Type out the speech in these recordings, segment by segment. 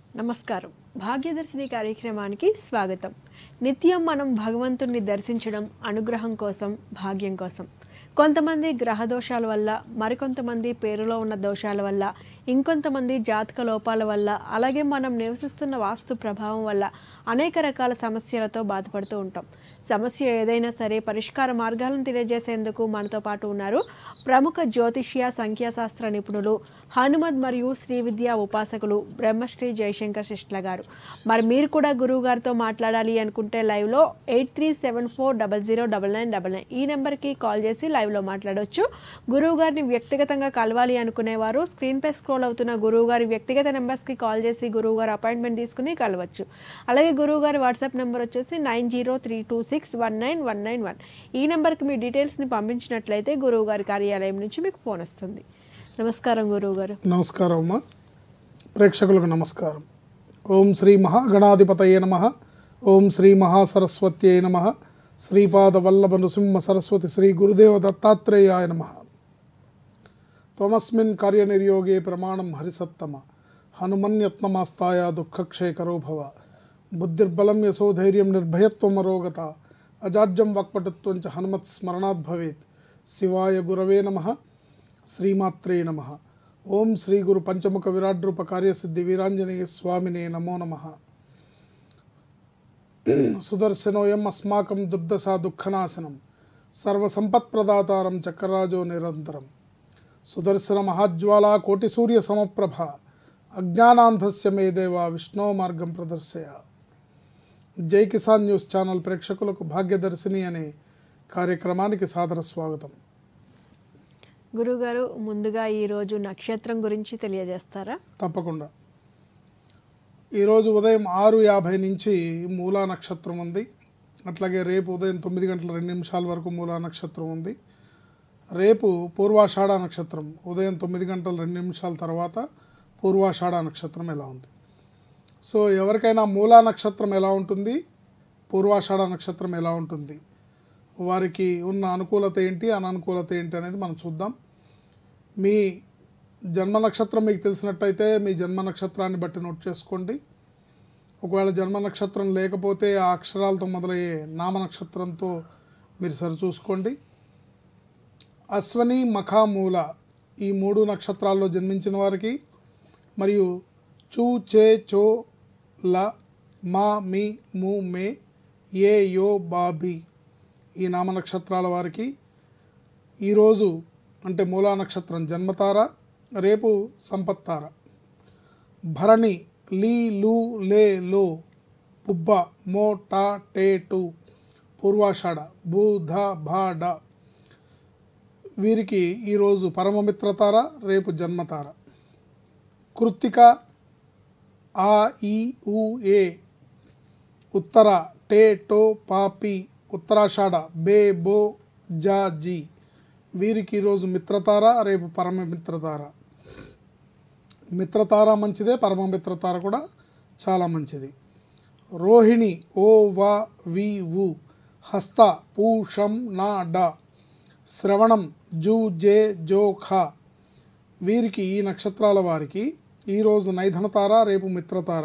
నమస్కారం భాగ్యదర్శిని కార్యక్రమానికి స్వాగతం నిత్యం మనం భగవంతుణ్ణి దర్శించడం అనుగ్రహం కోసం భాగ్యం కోసం కొంతమంది గ్రహ దోషాల వల్ల మరికొంతమంది పేరులో ఉన్న దోషాల వల్ల ఇంకొంతమంది జాతక లోపాల వల్ల అలాగే మనం నివసిస్తున్న వాస్తు ప్రభావం వల్ల అనేక రకాల సమస్యలతో బాధపడుతూ ఉంటాం సమస్య ఏదైనా సరే పరిష్కార మార్గాలను తెలియజేసేందుకు మనతో పాటు ఉన్నారు ప్రముఖ జ్యోతిష్య సంఖ్యాశాస్త్ర నిపుణులు హనుమద్ మరియు శ్రీ విద్యా ఉపాసకులు బ్రహ్మశ్రీ జయశంకర్ శిష్ల గారు మరి మీరు కూడా గురువు గారితో మాట్లాడాలి అనుకుంటే లైవ్లో eight three seven four double zero double nine double nine ఈ నెంబర్కి కాల్ చేసి లైవ్లో మాట్లాడవచ్చు గురువు గారిని వ్యక్తిగతంగా కలవాలి అనుకునేవారు స్క్రీన్పై స్క్రోల్ అవుతున్న గురువు గారి వ్యక్తిగత నెంబర్స్కి కాల్ చేసి గురువు గారు అపాయింట్మెంట్ తీసుకుని కలవచ్చు అలాగే గురువు గారి వాట్సాప్ నెంబర్ వచ్చేసి nine zero three two six one nine one nine one ఈ నెంబర్కి మీ డీటెయిల్స్ని పంపించినట్లయితే గురువు గారి కార్యాలయం నుంచి మీకు ఫోన్ వస్తుంది నమస్కారం గురువు గారు నమస్కారం అమ్మ ప్రేక్షకులకు నమస్కారం ఓం శ్రీ మహాగణాధిపతయే నమ ఓం శ్రీ మహాసరస్వత్యై నమ శ్రీపాద వల్లభ నృసింహ సరస్వతి శ్రీ గురుదేవ దత్తాత్రేయాయ నమ త్వమస్మిన్ కార్యనిర్యోగే ప్రమాణం హరిసత్తమ హనుమన్యత్నమాస్తాయ దుఃఖక్షయకరో భవ బుద్ధిర్బలం యశోధైర్యం నిర్భయత్వమరోగత అజాడ్యం వక్పటుత్వం చ హనుమత్ స్మరణాత్ భవేత్ శివాయ గురవే నమ శ్రీమాత్రే నమ ఓం శ్రీ గురు పంచముఖ విరాట్ రూప కార్యసిద్ధి వీరాంజనేయ స్వామినే నమో నమ సుదర్శనోయం అస్మాకం దుర్దశా దుఃఖనాశనం సర్వసంపత్ప్రదాతారం చక్రరాజో నిరంతరం సుదర్శన మహాజ్వాలా కోటి సూర్య సమప్రభ అజ్ఞానాంధస్య మే దేవ విష్ణో మార్గం ప్రదర్శయ జై కిసాన్ న్యూస్ ఛానల్ ప్రేక్షకులకు భాగ్యదర్శిని అనే కార్యక్రమానికి సాదర స్వాగతం గురుగారు ముందుగా ఈరోజు నక్షత్రం గురించి తెలియజేస్తారా తప్పకుండా ఈరోజు ఉదయం ఆరు యాభై నుంచి మూలా నక్షత్రం ఉంది అట్లాగే రేపు ఉదయం తొమ్మిది గంటల రెండు నిమిషాల వరకు మూలా నక్షత్రం ఉంది రేపు పూర్వాషాఢ నక్షత్రం ఉదయం తొమ్మిది గంటల రెండు నిమిషాల తర్వాత పూర్వాషాఢ నక్షత్రం ఎలా ఉంది సో ఎవరికైనా మూలా నక్షత్రం ఎలా ఉంటుంది పూర్వాషాఢ నక్షత్రం ఎలా ఉంటుంది వారికి ఉన్న అనుకూలత ఏంటి అననుకూలత ఏంటి అనేది మనం చూద్దాం మీ జన్మ నక్షత్రం మీకు తెలిసినట్టయితే మీ జన్మ నక్షత్రాన్ని బట్టి నోట్ చేసుకోండి ఒకవేళ జన్మ నక్షత్రం లేకపోతే ఆ అక్షరాలతో మొదలయ్యే నామ నక్షత్రంతో మీరు సరిచూసుకోండి అశ్వని మఖామూల ఈ మూడు నక్షత్రాల్లో జన్మించిన వారికి మరియు చూ చే చో ల మా మీ ము మే ఏ యో బాబి ఈ నామ నక్షత్రాల వారికి ఈరోజు అంటే మూలా నక్షత్రం జన్మతార రేపు సంపత్తార భరణి లీ లు లే లో పుబ్బ మో టా టే టు పూర్వాషాఢ భూ ధ భా డ వీరికి ఈరోజు పరమమిత్రతార రేపు జన్మతార కృత్తిక ఆ ఈ ఉ ఏ ఉత్తర టే టో పాపి ఉత్తరాషాఢ బే బో జా జీ వీరికి ఈరోజు మిత్రతార రేపు పరమ మిత్రతార మిత్రతార మంచిదే పరమ మిత్రతార కూడా చాలా మంచిది రోహిణి ఓ వా వి వు హస్త పూషం నా డ శ్రవణం జూ జే జో ఖ వీరికి ఈ నక్షత్రాల వారికి ఈరోజు నైధనతార రేపు మిత్రతార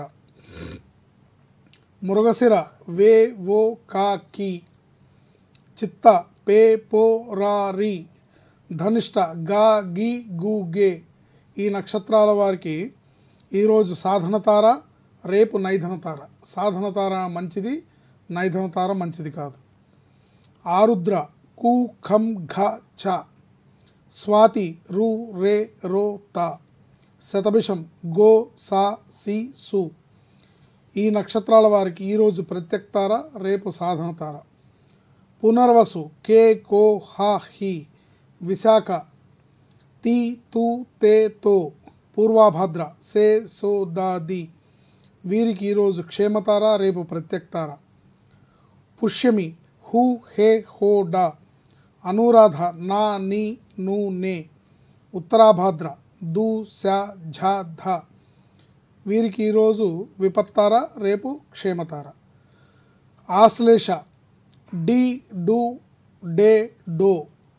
మృగశిర వే ఓ కా కి చిత్త పే పో రా రి ధనిష్ట గా గి గు గే ఈ నక్షత్రాల వారికి ఈరోజు సాధనతార రేపు నైధనతార సాధనతార మంచిది నైధనతార మంచిది కాదు ఆరుద్ర కు ఖం ఘ ఛ స్వాతి రు రే రో త శతభిషం గో సా సి సు ఈ నక్షత్రాల వారికి ఈరోజు ప్రత్యక్తార రేపు సాధనతార పునర్వసు కే కో హా హి విశాఖ తి తు తే తో పూర్వాభద్ర సే సో దా ది వీరికి ఈరోజు క్షేమతార రేపు ప్రత్యక్తార పుష్యమి హు హే హో డా అనురాధ నా ని ను నే ఉత్తరాభాద్ర దు శ ఝ ధ వీరికి ఈరోజు విపత్తార రేపు క్షేమతార ఆశ్లేష డి డు డే డో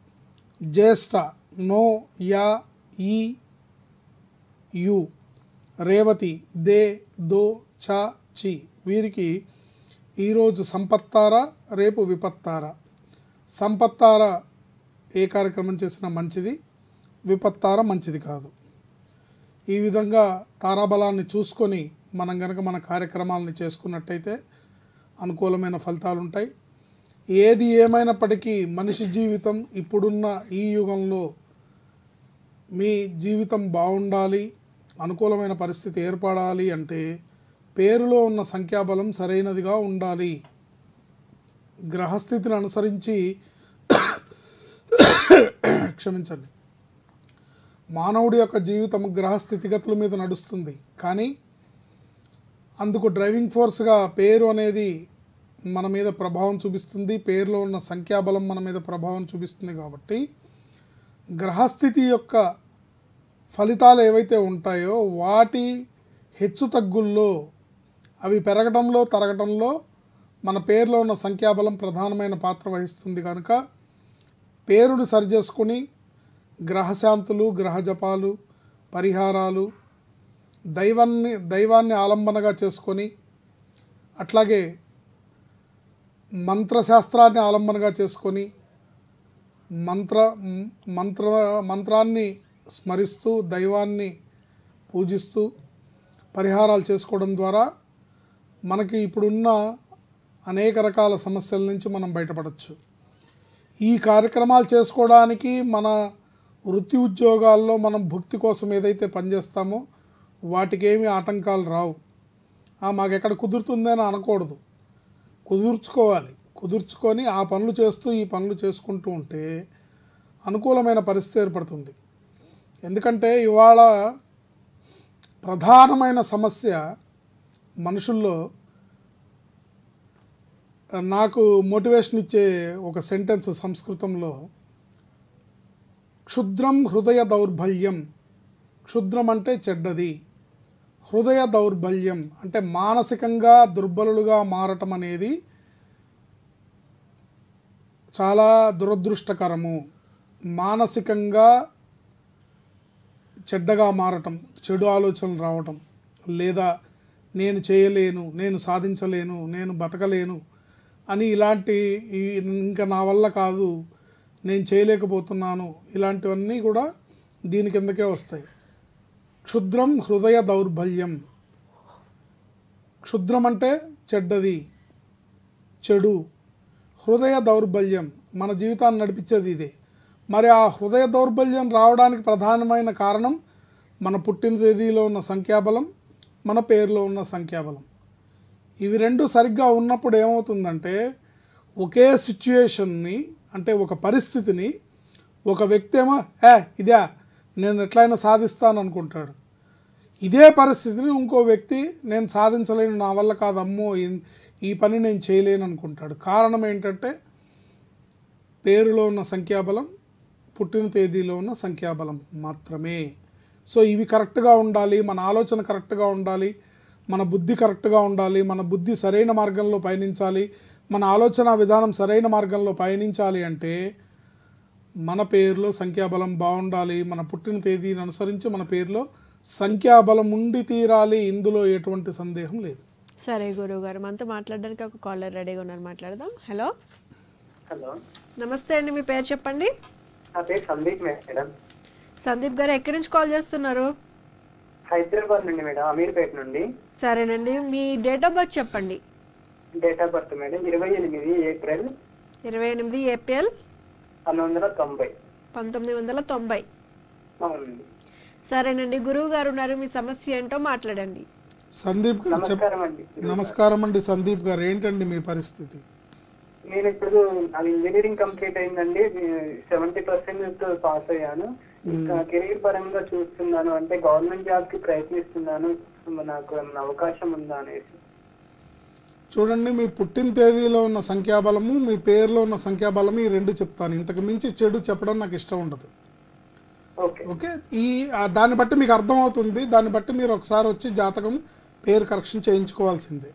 జ్యేష్ఠ నో యా ఈ యు రేవతి దే దో చ చి వీరికి ఈరోజు సంపత్తార రేపు విపత్తార సంపత్తార ఏ కార్యక్రమం చేసినా మంచిది విపత్తార మంచిది కాదు ఈ విధంగా తారాబలాన్ని చూసుకొని మనం గనక మన కార్యక్రమాలని చేసుకున్నట్టయితే అనుకూలమైన ఫలితాలు ఉంటాయి ఏది ఏమైనప్పటికీ మనిషి జీవితం ఇప్పుడున్న ఈ యుగంలో మీ జీవితం బాగుండాలి అనుకూలమైన పరిస్థితి ఏర్పడాలి అంటే పేరులో ఉన్న సంఖ్యాబలం సరైనదిగా ఉండాలి గ్రహస్థితిని అనుసరించి క్షమించండి మానవుడి యొక్క జీవితం గ్రహస్థితిగతుల మీద నడుస్తుంది కానీ అందుకు డ్రైవింగ్ ఫోర్స్గా పేరు అనేది మన మీద ప్రభావం చూపిస్తుంది పేరులో ఉన్న సంఖ్యాబలం మన మీద ప్రభావం చూపిస్తుంది కాబట్టి గ్రహస్థితి యొక్క ఫలితాలు ఏవైతే ఉంటాయో వాటి హెచ్చు తగ్గుల్లో అవి పెరగడంలో తరగటంలో మన పేరులో ఉన్న సంఖ్యాబలం ప్రధానమైన పాత్ర వహిస్తుంది కనుక పేరును సరిచేసుకుని గ్రహశాంతులు గ్రహ జపాలు పరిహారాలు దైవాన్ని దైవాన్ని ఆలంబనగా చేసుకొని అట్లాగే మంత్రశాస్త్రాన్ని ఆలంబనగా చేసుకొని మంత్ర మంత్ర మంత్రాన్ని స్మరిస్తూ దైవాన్ని పూజిస్తూ పరిహారాలు చేసుకోవడం ద్వారా మనకి ఇప్పుడున్న అనేక రకాల సమస్యల నుంచి మనం బయటపడవచ్చు ఈ కార్యక్రమాలు చేసుకోవడానికి మన వృత్తి ఉద్యోగాల్లో మనం భుక్తి కోసం ఏదైతే పనిచేస్తామో వాటికి ఏమీ ఆటంకాలు రావు "ఆ, మాకెక్కడ కుదురుతుందని అనకూడదు కుదుర్చుకోవాలి కుదుర్చుకొని ఆ పనులు చేస్తూ ఈ పనులు చేసుకుంటూ ఉంటే అనుకూలమైన పరిస్థితి ఏర్పడుతుంది ఎందుకంటే ఇవాళ ప్రధానమైన సమస్య మనుషుల్లో నాకు మోటివేషన్ ఇచ్చే ఒక సెంటెన్స్ సంస్కృతంలో క్షుద్రం హృదయ దౌర్బల్యం క్షుద్రం అంటే చెడ్డది హృదయ దౌర్బల్యం అంటే మానసికంగా దుర్బలులుగా మారటం అనేది చాలా దురదృష్టకరము మానసికంగా చెడ్డగా మారటం చెడు ఆలోచనలు రావటం లేదా నేను చేయలేను నేను సాధించలేను నేను బతకలేను అని ఇలాంటి ఈ- ఇంకా నా వల్ల కాదు నేను చేయలేకపోతున్నాను ఇలాంటివన్నీ కూడా దీని కిందకే వస్తాయి క్షుద్రం హృదయ దౌర్బల్యం క్షుద్రం అంటే చెడ్డది చెడు హృదయ దౌర్బల్యం మన జీవితాన్ని నడిపించేది ఇదే మరి ఆ హృదయ దౌర్బల్యం రావడానికి ప్రధానమైన కారణం మన పుట్టిన తేదీలో ఉన్న సంఖ్యాబలం మన పేరులో ఉన్న సంఖ్యాబలం ఇవి రెండు సరిగ్గా ఉన్నప్పుడు ఏమవుతుందంటే ఒకే సిచ్యుయేషన్ని అంటే ఒక పరిస్థితిని ఒక వ్యక్తి ఏమో ఏ ఇదే నేను ఎట్లయినా సాధిస్తాను అనుకుంటాడు ఇదే పరిస్థితిని ఇంకో వ్యక్తి నేను సాధించలేను నా వల్ల కాదు అమ్మో ఈ- ఈ పని నేను చేయలేను అనుకుంటాడు కారణం ఏంటంటే పేరులో ఉన్న సంఖ్యాబలం పుట్టిన తేదీలో ఉన్న సంఖ్యాబలం మాత్రమే సో ఇవి కరెక్ట్గా ఉండాలి మన ఆలోచన కరెక్ట్గా ఉండాలి మన బుద్ధి కరెక్ట్గా ఉండాలి మన బుద్ధి సరైన మార్గంలో పయనించాలి మన ఆలోచన విధానం సరైన మార్గంలో పయనించాలి అంటే మన పేరులో సంఖ్యాబలం బాగుండాలి మన పుట్టిన తేదీని అనుసరించి మన పేరులో సంఖ్యాబలం ఉండి తీరాలి ఇందులో ఎటువంటి సందేహం లేదు సరే గురువు గారు మనతో మాట్లాడడానికి ఒక కాలర్ రెడీగా ఉన్నారు మాట్లాడదాం హలో హలో నమస్తే అండి మీ పేరు చెప్పండి నా పేరు సందీప్ మేడం సందీప్ గారు ఎక్కడి నుంచి కాల్ చేస్తున్నారు హైదరాబాద్ నుండి మేడం అమీర్పేట నుండి సరేనండి మీ డేట్ ఆఫ్ బర్త్ చెప్పండి డేట్ ఆఫ్ బర్త్ మేడం ఇరవై ఎనిమిది ఏప్రిల్ ఇరవై ఎనిమిది ఏప్రిల్ పంతొమ్మిది వందల తొంభై పంతొమ్మిది వందల తొంభై అవునండి సరేనండి గురువు గారు ఉన్నారు మీ సమస్య ఏంటో మాట్లాడండి సందీప్ గారు చెప్ నమస్కారం అండి నమస్కారం అండి సందీప్ గారు ఏంటండి మీ పరిస్థితి నేను ఇప్పుడు అది ఇంజనీరింగ్ కంప్లీట్ అయిందండి సెవెంటీ పర్సెంట్ పాస్ అయ్యాను ఇంకా కెరీర్ పరంగా చూస్తున్నాను అంటే గవర్నమెంట్ జాబ్ కి ప్రయత్నిస్తున్నాను నాకు ఏమైనా అవకాశం ఉందా అనేసి చూడండి మీ పుట్టిన తేదీలో ఉన్న సంఖ్యాబలము మీ పేరులో ఉన్న సంఖ్యాబలము ఈ రెండు చెప్తాను ఇంతకు మించి చెడు చెప్పడం నాకు ఇష్టం ఉండదు ఓకే ఓకే ఈ ఆ దాన్ని బట్టి మీకు అర్థమవుతుంది దాన్ని బట్టి మీరు ఒకసారి వచ్చి జాతకం పేరు కరెక్షన్ చేయించుకోవాల్సిందే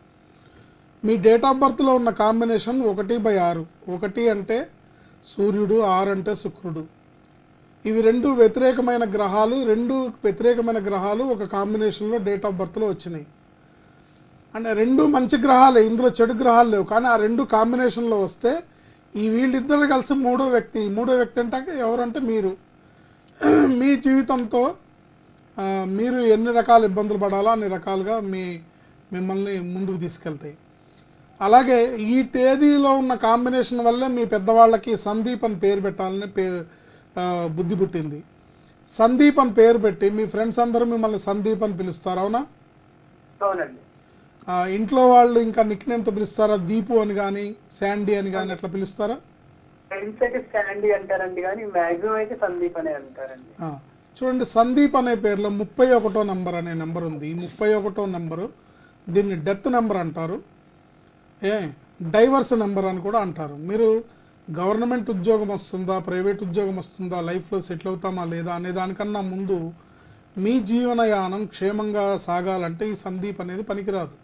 మీ డేట్ ఆఫ్ బర్త్లో ఉన్న కాంబినేషన్ ఒకటి బై ఆరు ఒకటి అంటే సూర్యుడు ఆరు అంటే శుక్రుడు ఇవి రెండు వ్యతిరేకమైన గ్రహాలు రెండు వ్యతిరేకమైన గ్రహాలు ఒక కాంబినేషన్లో డేట్ ఆఫ్ బర్త్లో వచ్చినాయి అంటే రెండు మంచి గ్రహాలే ఇందులో చెడు గ్రహాలు లేవు కానీ ఆ రెండు కాంబినేషన్లో వస్తే ఈ వీళ్ళిద్దరు కలిసి మూడో వ్యక్తి మూడో వ్యక్తి అంటే ఎవరంటే మీరు మీ జీవితంతో ఆ, మీరు ఎన్ని రకాల ఇబ్బందులు పడాలో అన్ని రకాలుగా మీ మిమ్మల్ని ముందుకు తీసుకెళ్తాయి అలాగే ఈ తేదీలో ఉన్న కాంబినేషన్ వల్లే మీ పెద్దవాళ్ళకి సందీప్ అని పేరు పెట్టాలని పే ఆ, బుద్ధి పుట్టింది సందీప్ అని పేరు పెట్టి మీ ఫ్రెండ్స్ అందరూ మిమ్మల్ని సందీప్ అని పిలుస్తారు అవునా అవునండి ఆ, ఇంట్లో వాళ్ళు ఇంకా నిక్ నేమ్తో పిలుస్తారా దీపు అని కానీ శాండీ అని కానీ అట్లా పిలుస్తారా ఫ్రెండ్స్ అయితే స్టాండీ అంటారండి కానీ మాక్సిమం అయితే సందీప్ అనే అంటారండి ఆ, చూడండి సందీప్ అనే పేరులో ముప్పై ఒకటో నెంబర్ అనే నెంబర్ ఉంది ఈ ముప్పై ఒకటో నెంబరు దీన్ని డెత్ నెంబర్ అంటారు ఏ డైవర్స్ నెంబర్ అని కూడా అంటారు మీరు గవర్నమెంట్ ఉద్యోగం వస్తుందా ప్రైవేట్ ఉద్యోగం వస్తుందా లైఫ్లో సెటిల్ అవుతామా లేదా అనే దానికన్నా ముందు మీ జీవనయానం క్షేమంగా సాగాలంటే ఈ సందీప్ అనేది పనికిరాదు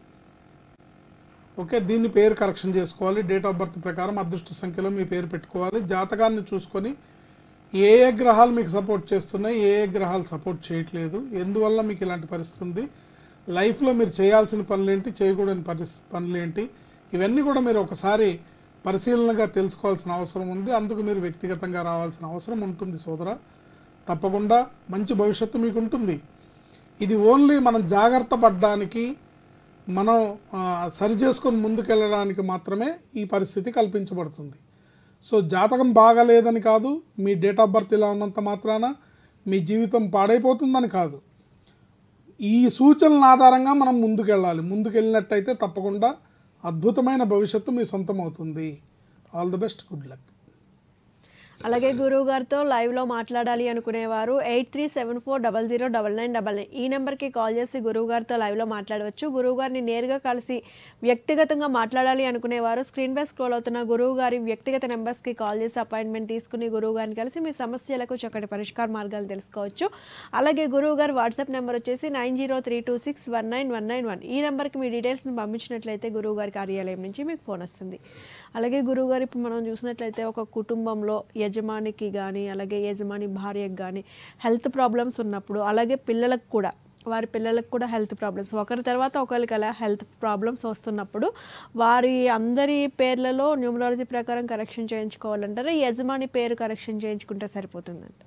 ఓకే దీన్ని పేరు కరెక్షన్ చేసుకోవాలి డేట్ ఆఫ్ బర్త్ ప్రకారం అదృష్ట సంఖ్యలో మీ పేరు పెట్టుకోవాలి జాతకాన్ని చూసుకొని ఏ ఏ గ్రహాలు మీకు సపోర్ట్ చేస్తున్నాయి ఏ ఏ గ్రహాలు సపోర్ట్ చేయట్లేదు ఎందువల్ల మీకు ఇలాంటి పరిస్థితి ఉంది లైఫ్లో మీరు చేయాల్సిన పనులేంటి చేయకూడని పరిస్థితి పనులేంటి ఇవన్నీ కూడా మీరు ఒకసారి పరిశీలనగా తెలుసుకోవాల్సిన అవసరం ఉంది అందుకు మీరు వ్యక్తిగతంగా రావాల్సిన అవసరం ఉంటుంది సోదర తప్పకుండా మంచి భవిష్యత్తు మీకు ఉంటుంది ఇది ఓన్లీ మనం జాగ్రత్త పడడానికి మనం ఆ, సరి చేసుకొని ముందుకెళ్ళడానికి మాత్రమే ఈ పరిస్థితి కల్పించబడుతుంది సో జాతకం బాగాలేదని కాదు మీ డేట్ ఆఫ్ బర్త్ ఇలా ఉన్నంత మాత్రాన మీ జీవితం పాడైపోతుందని కాదు ఈ సూచనల ఆధారంగా మనం ముందుకెళ్ళాలి ముందుకెళ్ళినట్టయితే తప్పకుండా అద్భుతమైన భవిష్యత్తు మీ సొంతం అవుతుంది all the best good luck అలాగే గురువు గారితో లైవ్లో మాట్లాడాలి అనుకునేవారు eight three seven four double zero double nine double nine ఈ నెంబర్కి కాల్ చేసి గురువు గారితో లైవ్లో మాట్లాడవచ్చు గురువు గారిని నేరుగా కలిసి వ్యక్తిగతంగా మాట్లాడాలి అనుకునేవారు స్క్రీన్ పై స్క్రోల్ అవుతున్న గురువు గారి వ్యక్తిగత నెంబర్స్కి కాల్ చేసి అపాయింట్మెంట్ తీసుకుని గురువు గారిని కలిసి మీ సమస్యలకు చక్కటి పరిష్కార మార్గాలు తెలుసుకోవచ్చు అలాగే గురువు గారి వాట్సాప్ నెంబర్ వచ్చేసి nine zero three two six one nine one nine one ఈ నెంబర్కి మీ డీటెయిల్స్ని పంపించినట్లయితే గురువు గారి కార్యాలయం నుంచి మీకు ఫోన్ వస్తుంది అలాగే గురువు గారు ఇప్పుడు మనం చూసినట్లయితే ఒక కుటుంబంలో యజమానికి కానీ అలాగే యజమాని భార్యకు కానీ హెల్త్ ప్రాబ్లమ్స్ ఉన్నప్పుడు అలాగే పిల్లలకు కూడా వారి పిల్లలకు కూడా హెల్త్ ప్రాబ్లమ్స్ ఒకరి తర్వాత ఒకరికి అలా హెల్త్ ప్రాబ్లమ్స్ వస్తున్నప్పుడు వారి అందరి పేర్లలో న్యూమరాలజీ ప్రకారం కరెక్షన్ చేయించుకోవాలంటారా యజమాని పేరు కరెక్షన్ చేయించుకుంటే సరిపోతుందంట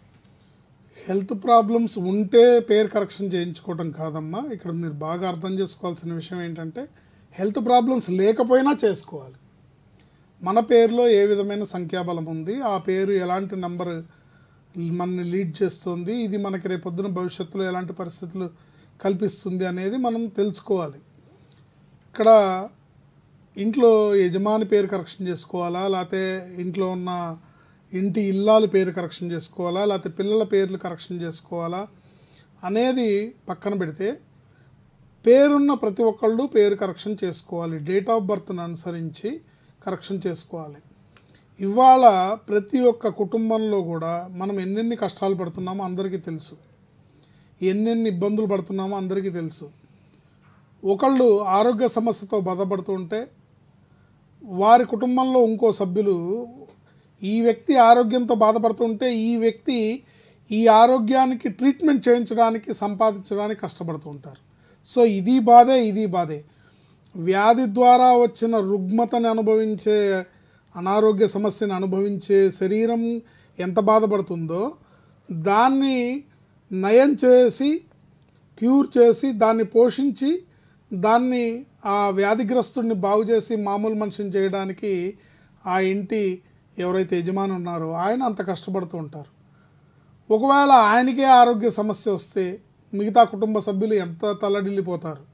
హెల్త్ ప్రాబ్లమ్స్ ఉంటే పేరు కరెక్షన్ చేయించుకోవడం కాదమ్మా ఇక్కడ మీరు బాగా అర్థం చేసుకోవాల్సిన విషయం ఏంటంటే హెల్త్ ప్రాబ్లమ్స్ లేకపోయినా చేసుకోవాలి మన పేరులో ఏ విధమైన సంఖ్యాబలం ఉంది ఆ పేరు ఎలాంటి నంబర్ మనని లీడ్ చేస్తుంది ఇది మనకి రేపొద్దున భవిష్యత్తులో ఎలాంటి పరిస్థితులు కల్పిస్తుంది అనేది మనం తెలుసుకోవాలి ఇక్కడ ఇంట్లో యజమాని పేరు కరెక్షన్ చేసుకోవాలా లేకపోతే ఇంట్లో ఉన్న ఇంటి ఇల్లాలు పేరు కరెక్షన్ చేసుకోవాలా లేకపోతే పిల్లల పేర్లు కరెక్షన్ చేసుకోవాలా అనేది పక్కన పెడితే పేరున్న ప్రతి ఒక్కళ్ళు పేరు కరెక్షన్ చేసుకోవాలి డేట్ ఆఫ్ బర్త్ను అనుసరించి కరెక్షన్ చేసుకోవాలి ఇవాళ ప్రతి ఒక్క కుటుంబంలో కూడా మనం ఎన్నెన్ని కష్టాలు పడుతున్నామో అందరికీ తెలుసు ఎన్నెన్ని ఇబ్బందులు పడుతున్నామో అందరికీ తెలుసు ఒకళ్ళు ఆరోగ్య సమస్యతో బాధపడుతూ ఉంటే వారి కుటుంబంలో ఇంకో సభ్యులు ఈ వ్యక్తి ఆరోగ్యంతో బాధపడుతుంటే ఈ వ్యక్తి ఈ ఆరోగ్యానికి ట్రీట్మెంట్ చేయించడానికి సంపాదించడానికి కష్టపడుతూ ఉంటారు సో ఇది బాధే ఇది బాధే వ్యాధి ద్వారా వచ్చిన రుగ్మతని అనుభవించే అనారోగ్య సమస్యను అనుభవించే శరీరం ఎంత బాధపడుతుందో దాన్ని నయం చేసి క్యూర్ చేసి దాన్ని పోషించి దాన్ని ఆ వ్యాధిగ్రస్తుడిని బాగు చేసి మామూలు మనిషిని చేయడానికి ఆ ఇంటి ఎవరైతే యజమాని ఉన్నారో ఆయన అంత కష్టపడుతూ ఉంటారు ఒకవేళ ఆయనకే ఆరోగ్య సమస్య వస్తే మిగతా కుటుంబ సభ్యులు ఎంత తల్లడిల్లిపోతారు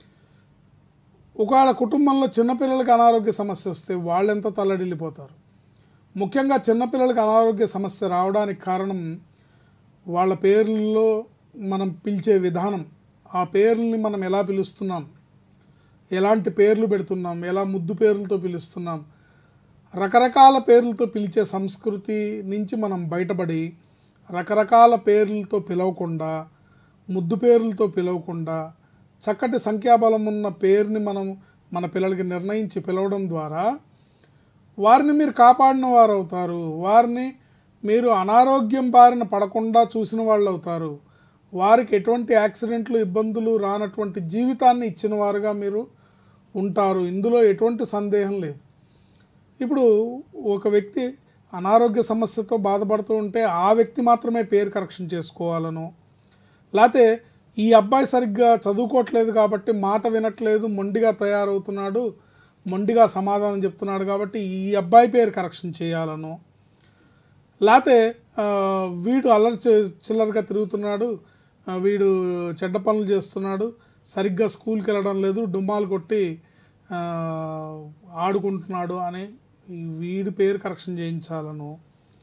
ఒకవేళ కుటుంబంలో చిన్నపిల్లలకి అనారోగ్య సమస్య వస్తే వాళ్ళు ఎంత తల్లడిల్లిపోతారు ముఖ్యంగా చిన్నపిల్లలకి అనారోగ్య సమస్య రావడానికి కారణం వాళ్ళ పేర్లలో మనం పిలిచే విధానం ఆ పేర్లని మనం ఎలా పిలుస్తున్నాం ఎలాంటి పేర్లు పెడుతున్నాం ఎలా ముద్దు పేర్లతో పిలుస్తున్నాం రకరకాల పేర్లతో పిలిచే సంస్కృతి నుంచి మనం బయటపడి రకరకాల పేర్లతో పిలవకుండా ముద్దు పేర్లతో పిలవకుండా చక్కటి సంఖ్యాబలం ఉన్న పేరుని మనం మన పిల్లలకి నిర్ణయించి పిలవడం ద్వారా వారిని మీరు కాపాడిన వారు అవుతారు వారిని మీరు అనారోగ్యం బారిన పడకుండా చూసిన వాళ్ళు అవుతారు వారికి ఎటువంటి యాక్సిడెంట్లు ఇబ్బందులు రానటువంటి జీవితాన్ని ఇచ్చిన వారుగా మీరు ఉంటారు ఇందులో ఎటువంటి సందేహం లేదు ఇప్పుడు ఒక వ్యక్తి అనారోగ్య సమస్యతో బాధపడుతూ ఉంటే ఆ వ్యక్తి మాత్రమే పేరు కరెక్షన్ చేసుకోవాలను లేకపోతే ఈ అబ్బాయి సరిగ్గా చదువుకోవట్లేదు కాబట్టి మాట వినట్లేదు మొండిగా తయారవుతున్నాడు మొండిగా సమాధానం చెప్తున్నాడు కాబట్టి ఈ అబ్బాయి పేరు కరెక్షన్ చేయాలను లేకపోతే ఆ, వీడు అల్లరి చే- చిల్లరగా తిరుగుతున్నాడు ఆ, వీడు చెడ్డ పనులు చేస్తున్నాడు సరిగ్గా స్కూల్కి వెళ్ళడం లేదు డుమ్మాలు కొట్టి ఆ, ఆడుకుంటున్నాడు అని ఈ వీడి పేరు కరెక్షన్ చేయించాలను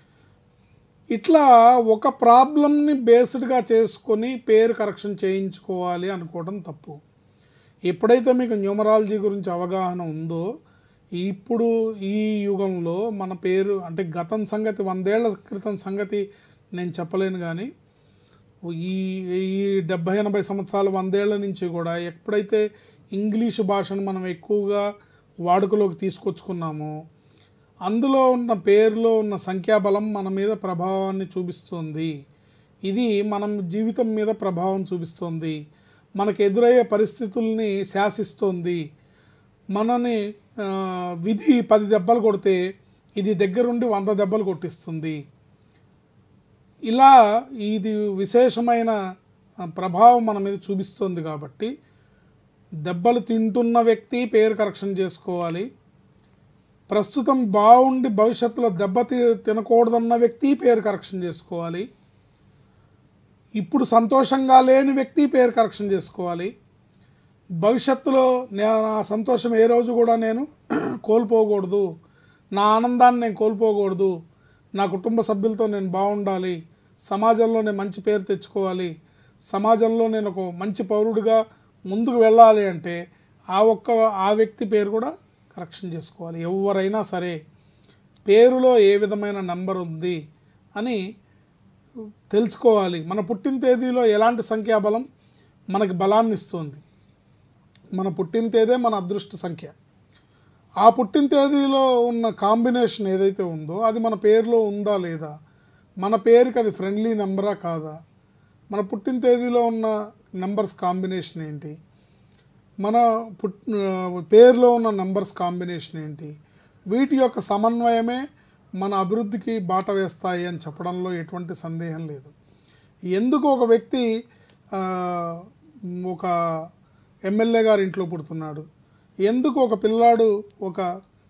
ఇట్లా ఒక ప్రాబ్లమ్ని బేస్డ్గా చేసుకొని పేరు కరెక్షన్ చేయించుకోవాలి అనుకోవడం తప్పు ఎప్పుడైతే మీకు న్యూమరాలజీ గురించి అవగాహన ఉందో ఇప్పుడు ఈ యుగంలో మన పేరు అంటే గతం సంగతి వందేళ్ల క్రితం సంగతి నేను చెప్పలేను కానీ ఈ ఈ డెబ్భై ఎనభై సంవత్సరాల వందేళ్ల నుంచి కూడా ఎప్పుడైతే ఇంగ్లీషు భాషను మనం ఎక్కువగా వాడుకలోకి తీసుకొచ్చుకున్నామో అందులో ఉన్న పేరులో ఉన్న సంఖ్యాబలం మన మీద ప్రభావాన్ని చూపిస్తుంది ఇది మనం జీవితం మీద ప్రభావం చూపిస్తుంది మనకు ఎదురయ్యే పరిస్థితుల్ని శాసిస్తుంది మనని ఆ, విధి పది దెబ్బలు కొడితే ఇది దగ్గరుండి వంద దెబ్బలు కొట్టిస్తుంది ఇలా ఇది విశేషమైన ఆ, ప్రభావం మన మీద చూపిస్తుంది కాబట్టి దెబ్బలు తింటున్న వ్యక్తి పేరు కరెక్షన్ చేసుకోవాలి ప్రస్తుతం బాగుండి భవిష్యత్తులో దెబ్బ తి- తినకూడదన్న వ్యక్తి పేరు కరెక్షన్ చేసుకోవాలి ఇప్పుడు సంతోషంగా లేని వ్యక్తి పేరు కరెక్షన్ చేసుకోవాలి భవిష్యత్తులో నే- నా సంతోషం ఏ రోజు కూడా నేను కోల్పోకూడదు నా ఆనందాన్ని నేను కోల్పోకూడదు నా కుటుంబ సభ్యులతో నేను బాగుండాలి సమాజంలో నేను మంచి పేరు తెచ్చుకోవాలి సమాజంలో నేను ఒక మంచి పౌరుడిగా ముందుకు వెళ్ళాలి అంటే ఆ ఒక్క ఆ వ్యక్తి పేరు కూడా కరెక్షన్ చేసుకోవాలి ఎవరైనా సరే పేరులో ఏ విధమైన నంబర్ ఉంది అని తెలుసుకోవాలి మన పుట్టిన తేదీలో ఎలాంటి సంఖ్యాబలం మనకి బలాన్ని ఇస్తుంది మన పుట్టిన తేదే మన అదృష్ట సంఖ్య ఆ పుట్టిన తేదీలో ఉన్న కాంబినేషన్ ఏదైతే ఉందో అది మన పేరులో ఉందా లేదా మన పేరుకి అది ఫ్రెండ్లీ నెంబరా కాదా మన పుట్టిన తేదీలో ఉన్న నెంబర్స్ కాంబినేషన్ ఏంటి మన పుట్ పేరులో ఉన్న నంబర్స్ కాంబినేషన్ ఏంటి వీటి యొక్క సమన్వయమే మన అభివృద్ధికి బాట వేస్తాయి అని చెప్పడంలో ఎటువంటి సందేహం లేదు ఎందుకు ఒక వ్యక్తి ఆ, ఒక ఎమ్మెల్యే గారి ఇంట్లో పుడుతున్నాడు ఎందుకు ఒక పిల్లాడు ఒక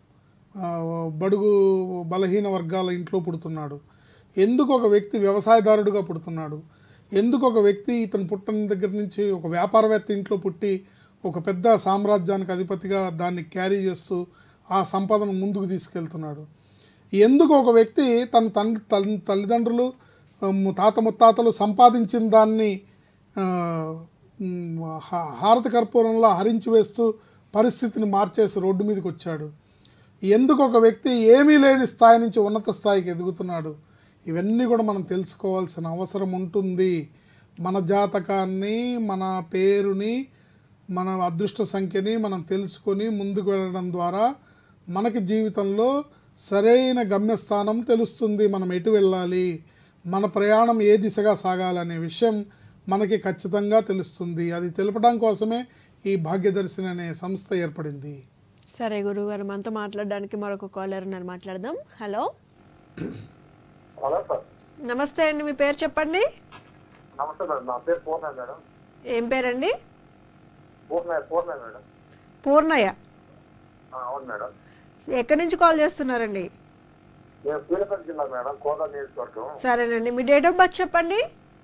ఆ, బడుగు బలహీన వర్గాల ఇంట్లో పుడుతున్నాడు ఎందుకు ఒక వ్యక్తి వ్యవసాయదారుడిగా పుడుతున్నాడు ఎందుకు ఒక వ్యక్తి ఇతను పుట్టిన దగ్గర నుంచి ఒక వ్యాపారవేత్త ఇంట్లో పుట్టి ఒక పెద్ద సామ్రాజ్యానికి అధిపతిగా దాన్ని క్యారీ చేస్తూ ఆ సంపదను ముందుకు తీసుకెళ్తున్నాడు ఎందుకు ఒక వ్యక్తి తన తండ్రి తల్లి తల్లిదండ్రులు ఆ, ము- తాత ముత్తాతలు సంపాదించిన దాన్ని ఆ, మ్, హా- హారతి కర్పూరంలో హరించి వేస్తూ పరిస్థితిని మార్చేసి రోడ్డు మీదకి వచ్చాడు ఎందుకు ఒక వ్యక్తి ఏమీ లేని స్థాయి నుంచి ఉన్నత స్థాయికి ఎదుగుతున్నాడు ఇవన్నీ కూడా మనం తెలుసుకోవాల్సిన అవసరం ఉంటుంది మన జాతకాన్ని మన పేరుని మన అదృష్ట సంఖ్యని మనం తెలుసుకొని ముందుకు వెళ్ళడం ద్వారా మనకి జీవితంలో సరైన గమ్యస్థానం తెలుస్తుంది మనం ఎటు వెళ్ళాలి మన ప్రయాణం ఏ దిశగా సాగాలనే విషయం మనకి ఖచ్చితంగా తెలుస్తుంది అది తెలపడం కోసమే ఈ భాగ్యదర్శిని అనే సంస్థ ఏర్పడింది సరే గురువుగారు మనతో మాట్లాడడానికి మరొక కాలర్ ఉన్నారు మాట్లాడదాం హలో హలో సార్ నమస్తే అండి మీ పేరు చెప్పండి నమస్తే మేడం నా పేరు పూర్ణ మేడం ఏం పేరండి పూర్ణ పూర్ణ మేడం పూర్ణయ్య ఆ, అవును మేడం ఎక్కడి నుంచి కాల్ చేస్తున్నారండి నేను సూర్యాపేట జిల్లా మేడం కోదా నియోజకవర్గం సరేనండి మీ డేట్ ఆఫ్ బర్త్ చెప్పండి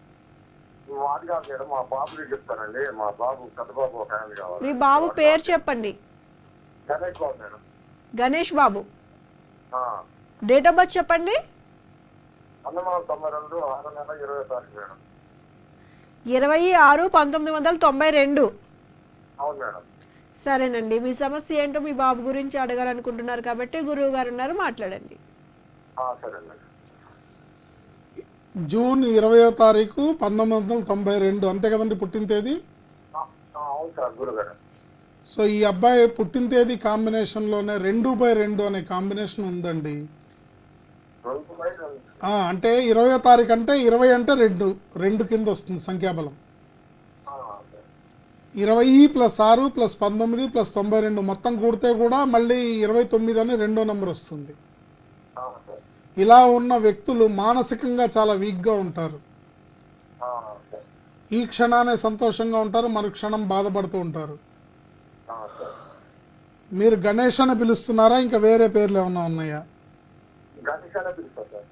మాది కాదు మేడం మా బాబుకి చెప్తానండి మా బాబు పెద్ద బాబు ఒక ఆయన కావాలి మీ బాబు పేరు చెప్పండి గణేష్ బాబు మేడం గణేష్ బాబు ఆ, డేట్ ఆఫ్ బర్త్ చెప్పండి పంతొమ్మిది వందల తొంభై రెండు ఆరు నెల ఇరవై తారీఖు మేడం ఇరవై ఆరు పంతొమ్మిది వందల తొంభై రెండు అవును మేడం సరేనండి మీ సమస్య ఏంటో మీ బాబు గురించి అడగాలనుకుంటున్నారు కాబట్టి గురువు గారు ఉన్నారు మాట్లాడండి ఆ, సరే మేడం జూన్ ఇరవయో తారీఖు పంతొమ్మిది వందల తొంభై రెండు అంతే కదండి పుట్టిన తేదీ ఆ, ఆ, అవును సార్ గురుగారు సో ఈ అబ్బాయి పుట్టిన తేదీ కాంబినేషన్లోనే రెండు బై రెండు అనే కాంబినేషన్ ఉందండి రెండు బై రెండు ఆ, అంటే ఇరవయో తారీఖు అంటే ఇరవై అంటే రెండు రెండు కింద వస్తుంది సంఖ్యాబలం ఆ, సార్ ఇరవై ప్లస్ ఆరు ప్లస్ పంతొమ్మిది ప్లస్ తొంభై రెండు మొత్తం కూడితే కూడా మళ్ళీ ఇరవై తొమ్మిది అని రెండో నెంబర్ వస్తుంది ఆ, సార్ ఇలా ఉన్న వ్యక్తులు మానసికంగా చాలా వీక్గా ఉంటారు ఆ, సార్ ఈ క్షణానే సంతోషంగా ఉంటారు మరు క్షణం బాధపడుతూ ఉంటారు ఆ, సార్ మీరు గణేష్ అని పిలుస్తున్నారా ఇంకా వేరే పేర్లు ఏమైనా ఉన్నాయా గణేష్ అనే పిలుస్తా సార్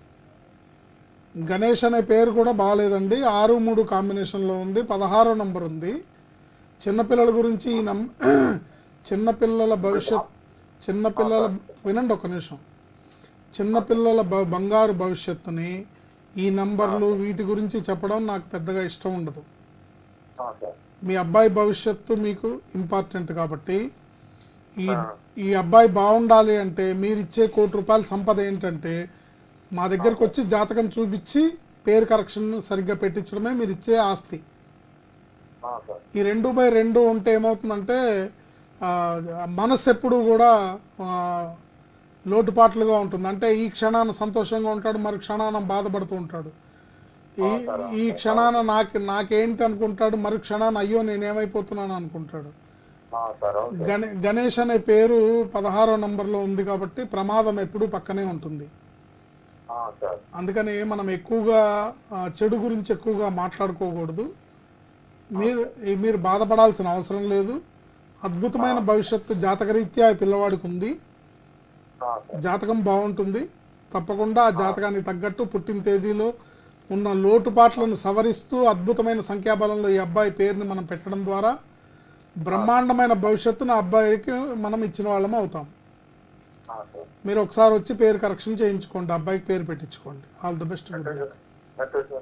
గణేష్ అనే పేరు కూడా బాగాలేదండి ఆరు మూడు కాంబినేషన్లో ఉంది పదహారో నంబర్ ఉంది చిన్నపిల్లల గురించి ఈ నం చిన్నపిల్లల భవిష్యత్ చిన్నపిల్లల వినండి ఒక నిమిషం చిన్నపిల్లల బ బంగారు భవిష్యత్తుని ఈ నంబర్లు వీటి గురించి చెప్పడం నాకు పెద్దగా ఇష్టం ఉండదు ఆ, సార్ మీ అబ్బాయి భవిష్యత్తు మీకు ఇంపార్టెంట్ కాబట్టి ఈ ఈ అబ్బాయి బాగుండాలి అంటే మీరు ఇచ్చే కోటి రూపాయల సంపద ఏంటంటే మా దగ్గరకు వచ్చి జాతకం చూపించి పేరు కరెక్షన్ సరిగ్గా పెట్టించడమే మీరు ఇచ్చే ఆస్తి ఆ, సార్ ఈ రెండు బై రెండు ఉంటే ఏమవుతుందంటే ఆ, మనస్సు ఎప్పుడు కూడా ఆ, లోటుపాట్లుగా ఉంటుంది అంటే ఈ క్షణాన సంతోషంగా ఉంటాడు మరి క్షణాన బాధపడుతూ ఉంటాడు ఈ ఈ క్షణాన నాకు నాకేంటి అనుకుంటాడు మరి క్షణాన అయ్యో నేనేమైపోతున్నాను అనుకుంటాడు ఆ, సార్ ఓకే గణే గణేష్ అనే పేరు పదహారో నంబర్లో ఉంది కాబట్టి ప్రమాదం ఎప్పుడూ పక్కనే ఉంటుంది ఆ, సార్ అందుకని మనం ఎక్కువగా ఆ, చెడు గురించి ఎక్కువగా మాట్లాడుకోకూడదు మీరు మీరు బాధపడాల్సిన అవసరం లేదు అద్భుతమైన భవిష్యత్తు జాతకరీత్యా ఈ పిల్లవాడికి ఉంది ఆ, సార్ జాతకం బాగుంటుంది తప్పకుండా ఆ జాతకానికి తగ్గట్టు పుట్టిన తేదీలో ఉన్న లోటుపాట్లను సవరిస్తూ అద్భుతమైన సంఖ్యాబలంలో ఈ అబ్బాయి పేరుని మనం పెట్టడం ద్వారా బ్రహ్మాండమైన భవిష్యత్తును ఆ అబ్బాయికి మనం ఇచ్చిన వాళ్ళం అవుతాం ఆ, సార్ మీరు ఒకసారి వచ్చి పేరు కరెక్షన్ చేయించుకోండి అబ్బాయికి పేరు పెట్టించుకోండి all the best good luck okay sir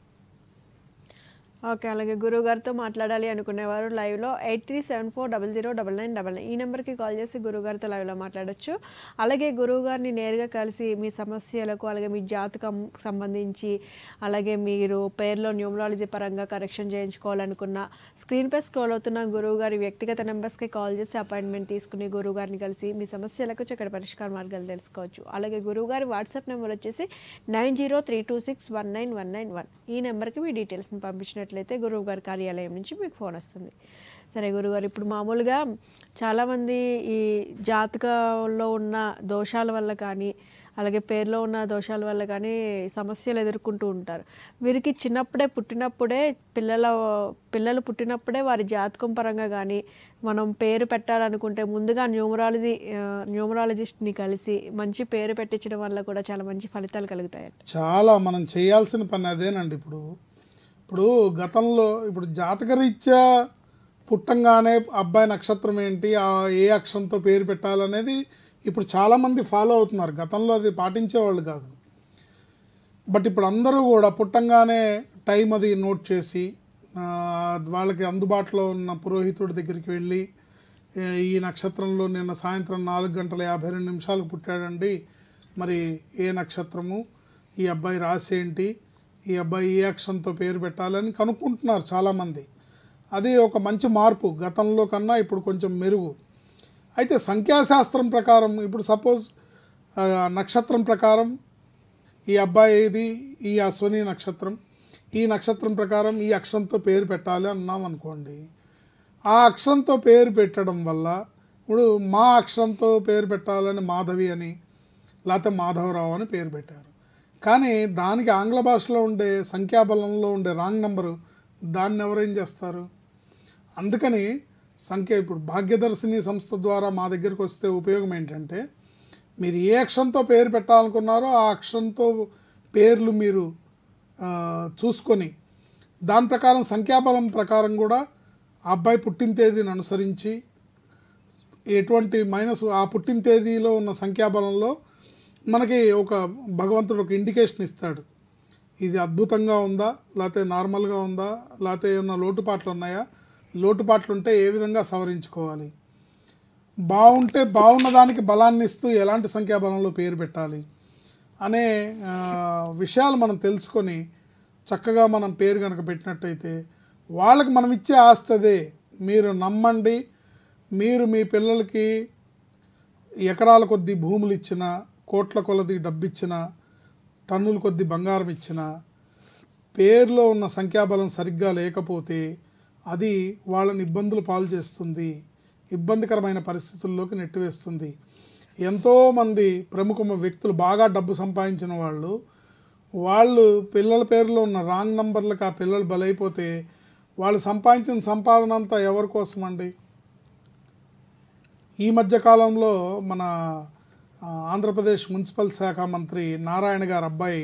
okay అలాగే గురువు గారితో మాట్లాడాలి అనుకునేవారు లైవ్లో eight three seven four double zero double nine double nine ఈ నెంబర్కి కాల్ చేసి గురువు గారితో లైవ్లో మాట్లాడొచ్చు అలాగే గురువు గారిని నేరుగా కలిసి మీ సమస్యలకు అలాగే మీ జాతకం సంబంధించి అలాగే మీరు పేర్లో న్యూమరాలజీ పరంగా కరెక్షన్ చేయించుకోవాలనుకున్న స్క్రీన్పై స్క్రోల్ అవుతున్న గురువు గారి వ్యక్తిగత నెంబర్స్కి కాల్ చేసి అపాయింట్మెంట్ తీసుకుని గురువు గారిని కలిసి మీ సమస్యలకు చక్కటి పరిష్కార మార్గాలు తెలుసుకోవచ్చు అలాగే గురువు గారి వాట్సాప్ నెంబర్ వచ్చేసి nine zero three two six one nine one nine one ఈ నెంబర్కి మీ డీటెయిల్స్ని పంపించినట్లయితే గురువు గారి కార్యాలయం నుంచి మీకు ఫోన్ వస్తుంది సరే గురుగారు ఇప్పుడు మామూలుగా చాలామంది ఈ జాతకంలో ఉన్న దోషాల వల్ల కానీ అలాగే పేరులో ఉన్న దోషాల వల్ల కానీ సమస్యలు ఎదుర్కొంటూ ఉంటారు వీరికి చిన్నప్పుడే పుట్టినప్పుడే పిల్లల పిల్లలు పుట్టినప్పుడే వారి జాతకం పరంగా కానీ మనం పేరు పెట్టాలనుకుంటే ముందుగా న్యూమరాలజీ న్యూమరాలజిస్ట్ని కలిసి మంచి పేరు పెట్టించడం వల్ల కూడా చాలా మంచి ఫలితాలు కలుగుతాయండి చాలా మనం చేయాల్సిన పని అదేనండి ఇప్పుడు ఇప్పుడు గతంలో ఇప్పుడు జాతకరీత్యా పుట్టంగానే అబ్బాయి నక్షత్రం ఏంటి ఆ ఏ అక్షరంతో పేరు పెట్టాలనేది ఇప్పుడు చాలామంది ఫాలో అవుతున్నారు గతంలో అది పాటించేవాళ్ళు కాదు బట్ ఇప్పుడు అందరూ కూడా పుట్టంగానే టైం అది నోట్ చేసి ఆ, వాళ్ళకి అందుబాటులో ఉన్న పురోహితుడి దగ్గరికి వెళ్ళి "ఏ, ఈ నక్షత్రంలో నిన్న సాయంత్రం నాలుగు గంటల యాభై రెండు నిమిషాలకు పుట్టాడండి మరి ఏ నక్షత్రము ఈ అబ్బాయి రాసి ఏంటి ఈ అబ్బాయి ఏ అక్షరంతో పేరు పెట్టాలని కనుక్కుంటున్నారు చాలామంది అది ఒక మంచి మార్పు గతంలో కన్నా ఇప్పుడు కొంచెం మెరుగు అయితే సంఖ్యాశాస్త్రం ప్రకారం ఇప్పుడు సపోజ్ నక్షత్రం ప్రకారం ఈ అబ్బాయిది ఈ అశ్వని నక్షత్రం ఈ నక్షత్రం ప్రకారం ఈ అక్షరంతో పేరు పెట్టాలి అన్నాం అనుకోండి ఆ అక్షరంతో పేరు పెట్టడం వల్ల ఇప్పుడు మా అక్షరంతో పేరు పెట్టాలని మాధవి అని లేకపోతే మాధవరావు అని పేరు పెట్టారు కానీ దానికి ఆంగ్ల భాషలో ఉండే సంఖ్యాబలంలో ఉండే రాంగ్ నెంబరు దాన్ని ఎవరేం చేస్తారు అందుకని సంఖ్య ఇప్పుడు భాగ్యదర్శిని సంస్థ ద్వారా మా దగ్గరికి వస్తే ఉపయోగం ఏంటంటే మీరు ఏ అక్షరంతో పేరు పెట్టాలనుకున్నారో ఆ అక్షరంతో పేర్లు మీరు ఆ, చూసుకొని దాని ప్రకారం సంఖ్యాబలం ప్రకారం కూడా ఆ అబ్బాయి పుట్టిన తేదీని అనుసరించి ఎటువంటి మైనస్ ఆ పుట్టిన తేదీలో ఉన్న సంఖ్యాబలంలో మనకి ఒక భగవంతుడు ఒక ఇండికేషన్ ఇస్తాడు ఇది అద్భుతంగా ఉందా లేకపోతే నార్మల్గా ఉందా లేకపోతే ఏమన్నా లోటుపాట్లు ఉన్నాయా లోటుపాట్లు ఉంటే ఏ విధంగా సవరించుకోవాలి బాగుంటే బాగున్న దానికి బలాన్ని ఇస్తూ ఎలాంటి సంఖ్యాబలంలో పేరు పెట్టాలి అనే ఆ, విషయాలు మనం తెలుసుకొని చక్కగా మనం పేరు కనుక పెట్టినట్టయితే వాళ్ళకి మనం ఇచ్చే ఆస్తి అదే మీరు నమ్మండి మీరు మీ పిల్లలకి ఎకరాల కొద్దీ భూములు ఇచ్చిన కోట్ల కొలది డబ్బిచ్చిన టన్నుల కొద్ది బంగారం ఇచ్చినా పేరులో ఉన్న సంఖ్యాబలం సరిగ్గా లేకపోతే అది వాళ్ళని ఇబ్బందులు పాలు చేస్తుంది ఇబ్బందికరమైన పరిస్థితుల్లోకి నెట్టివేస్తుంది ఎంతోమంది ప్రముఖ వ్యక్తులు బాగా డబ్బు సంపాదించిన వాళ్ళు వాళ్ళు పిల్లల పేరులో ఉన్న రాంగ్ నంబర్లకు ఆ పిల్లలు బలైపోతే వాళ్ళు సంపాదించిన సంపాదన అంతా ఎవరి కోసం అండి ఈ మధ్య కాలంలో మన ఆ, ఆంధ్రప్రదేశ్ మున్సిపల్ శాఖ మంత్రి నారాయణ గారి అబ్బాయి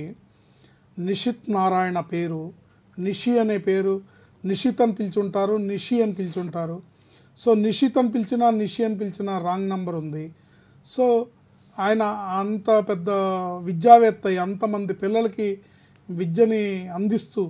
నిషిత్ నారాయణ పేరు నిషి అనే పేరు నిషిత్ అని పిలుచుంటారు నిషి అని పిలుచుంటారు సో నిషిత్ అని పిలిచినా నిషి అని పిలిచినా రాంగ్ నంబర్ ఉంది సో ఆయన అంత పెద్ద విద్యావేత్త అంతమంది పిల్లలకి విద్యని అందిస్తూ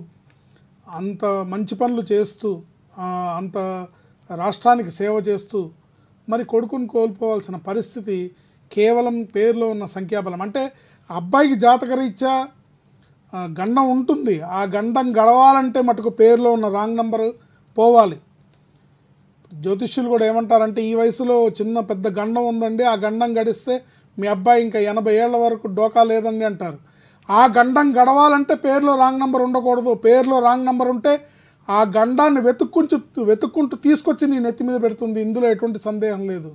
అంత మంచి పనులు చేస్తూ ఆ, అంత రాష్ట్రానికి సేవ చేస్తూ మరి కొడుకుని కోల్పోవాల్సిన పరిస్థితి కేవలం పేరులో ఉన్న సంఖ్యాబలం అంటే అబ్బాయికి జాతకరీత్యా ఆ, గండం ఉంటుంది ఆ గండం గడవాలంటే మటుకు పేరులో ఉన్న రాంగ్ నంబర్ పోవాలి జ్యోతిష్యులు కూడా ఏమంటారంటే ఈ వయసులో చిన్న పెద్ద గండం ఉందండి ఆ గండం గడిస్తే మీ అబ్బాయి ఇంకా ఎనభై ఏళ్ల వరకు డోకా లేదండి అంటారు ఆ గండం గడవాలంటే పేరులో రాంగ్ నంబర్ ఉండకూడదు పేరులో రాంగ్ నంబర్ ఉంటే ఆ గండాన్ని వెతుక్కుంటూ వెతుక్కుంటూ తీసుకొచ్చి నీ నెత్తి మీద పెడుతుంది ఇందులో ఎటువంటి సందేహం లేదు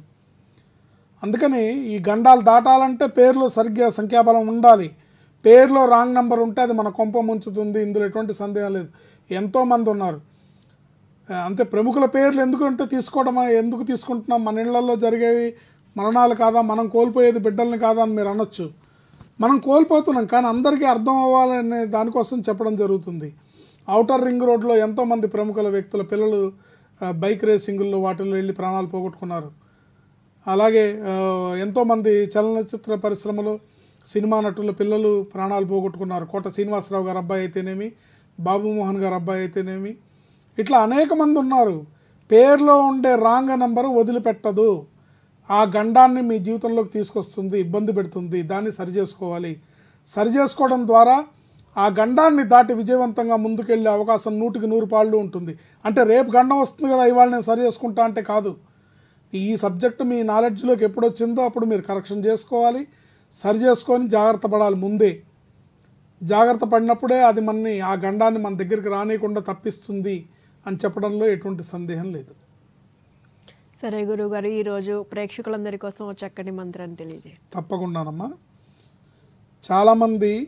అందుకని ఈ గండాలు దాటాలంటే పేరులో సరిగ్గా సంఖ్యాబలం ఉండాలి పేరులో రాంగ్ నంబర్ ఉంటే అది మన కొంప ముంచుతుంది ఇందులో ఎటువంటి సందేహం లేదు ఎంతోమంది ఉన్నారు ఆ, అంతే ప్రముఖుల పేర్లు ఎందుకు అంటే తీసుకోవడం ఎందుకు తీసుకుంటున్నాం మన ఇళ్లలో జరిగేవి మరణాలు కాదా మనం కోల్పోయేది బిడ్డల్ని కాదా అని మీరు అనొచ్చు మనం కోల్పోతున్నాం కానీ అందరికీ అర్థం అవ్వాలనే దానికోసం చెప్పడం జరుగుతుంది ఔటర్ రింగ్ రోడ్లో ఎంతోమంది ప్రముఖుల వ్యక్తుల పిల్లలు ఆ, బైక్ రేసింగుల్లో వాటిల్లో వెళ్ళి ప్రాణాలు పోగొట్టుకున్నారు అలాగే ఆ, ఎంతోమంది చలనచిత్ర పరిశ్రమలో సినిమా నటుల పిల్లలు ప్రాణాలు పోగొట్టుకున్నారు కోట శ్రీనివాసరావు గారు అబ్బాయి అయితేనేమి బాబుమోహన్ గారు అబ్బాయి అయితేనేమి ఇట్లా అనేక మంది ఉన్నారు పేరులో ఉండే రాంగ్ నంబరు వదిలిపెట్టదు ఆ గండాన్ని మీ జీవితంలోకి తీసుకొస్తుంది ఇబ్బంది పెడుతుంది దాన్ని సరి చేసుకోవాలి సరి చేసుకోవడం ద్వారా ఆ గండాన్ని దాటి విజయవంతంగా ముందుకెళ్ళే అవకాశం నూటికి నూరు పాళ్ళు ఉంటుంది అంటే రేపు గండం వస్తుంది కదా ఇవాళ నేను సరి చేసుకుంటా అంటే కాదు ఈ సబ్జెక్ట్ మీ నాలెడ్జ్లోకి ఎప్పుడు వచ్చిందో అప్పుడు మీరు కరెక్షన్ చేసుకోవాలి సరి చేసుకొని జాగ్రత్త పడాలి ముందే జాగ్రత్త పడినప్పుడే అది మనని ఆ గండాన్ని మన దగ్గరికి రానియకుండా తప్పిస్తుంది అని చెప్పడంలో ఎటువంటి సందేహం లేదు సరే గురువు గారు ఈరోజు ప్రేక్షకులందరి కోసం ఓ చక్కటి మంత్రాన్ని తెలియజే తప్పకుండానమ్మా చాలామంది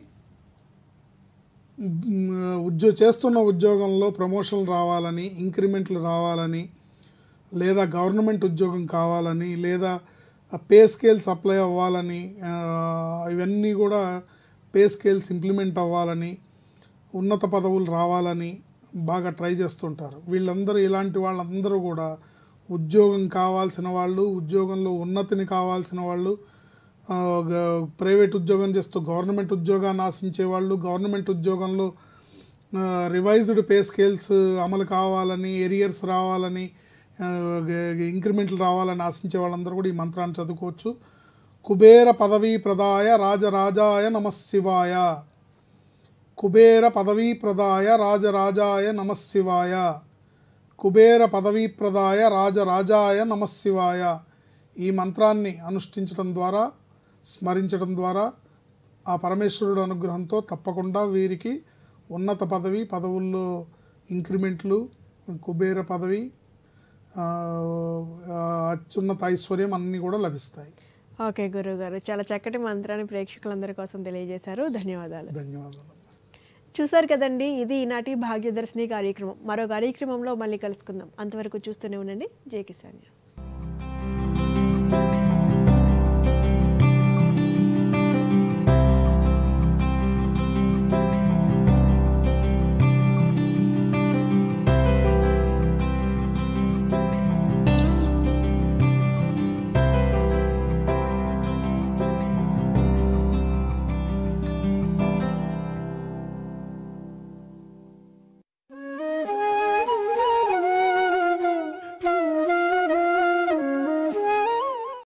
ఉద్యో చేస్తున్న ఉద్యోగంలో ప్రమోషన్లు రావాలని ఇంక్రిమెంట్లు రావాలని లేదా గవర్నమెంట్ ఉద్యోగం కావాలని లేదా పే స్కేల్స్ అప్లై అవ్వాలని ఆ, ఇవన్నీ కూడా పే స్కేల్స్ ఇంప్లిమెంట్ అవ్వాలని ఉన్నత పదవులు రావాలని బాగా ట్రై చేస్తుంటారు వీళ్ళందరూ ఇలాంటి వాళ్ళందరూ కూడా ఉద్యోగం కావాల్సిన వాళ్ళు ఉద్యోగంలో ఉన్నతిని కావాల్సిన వాళ్ళు ఆ, గ- ప్రైవేట్ ఉద్యోగం చేస్తూ గవర్నమెంట్ ఉద్యోగాన్ని ఆశించే వాళ్ళు గవర్నమెంట్ ఉద్యోగంలో రివైజ్డ్ పే స్కేల్స్ అమలు కావాలని ఎరియర్స్ రావాలని ఆ, గ- ఇంక్రిమెంట్లు రావాలని ఆశించే వాళ్ళందరూ కూడా ఈ మంత్రాన్ని చదువుకోవచ్చు కుబేర పదవీ ప్రదాయ రాజరాజాయ నమశివాయ కుబేర పదవీ ప్రదాయ రాజరాజాయ నమశివాయ కుబేర పదవీ ప్రదాయ రాజరాజాయ నమశివాయ ఈ మంత్రాన్ని అనుష్ఠించడం ద్వారా స్మరించడం ద్వారా ఆ పరమేశ్వరుడు అనుగ్రహంతో తప్పకుండా వీరికి ఉన్నత పదవి పదవుల్లో ఇంక్రిమెంట్లు కుబేర పదవి ఆ, ఆ, అత్యున్నత ఐశ్వర్యం అన్నీ కూడా లభిస్తాయి ఓకే గురువు గారు చాలా చక్కటి మంత్రాన్ని ప్రేక్షకులందరి కోసం తెలియజేశారు ధన్యవాదాలు ధన్యవాదాలు చూసారు కదండి ఇది ఈనాటి భాగ్యదర్శిని కార్యక్రమం మరో కార్యక్రమంలో మళ్ళీ కలుసుకుందాం అంతవరకు చూస్తూనే ఉండండి జే కిసాన్ న్యూస్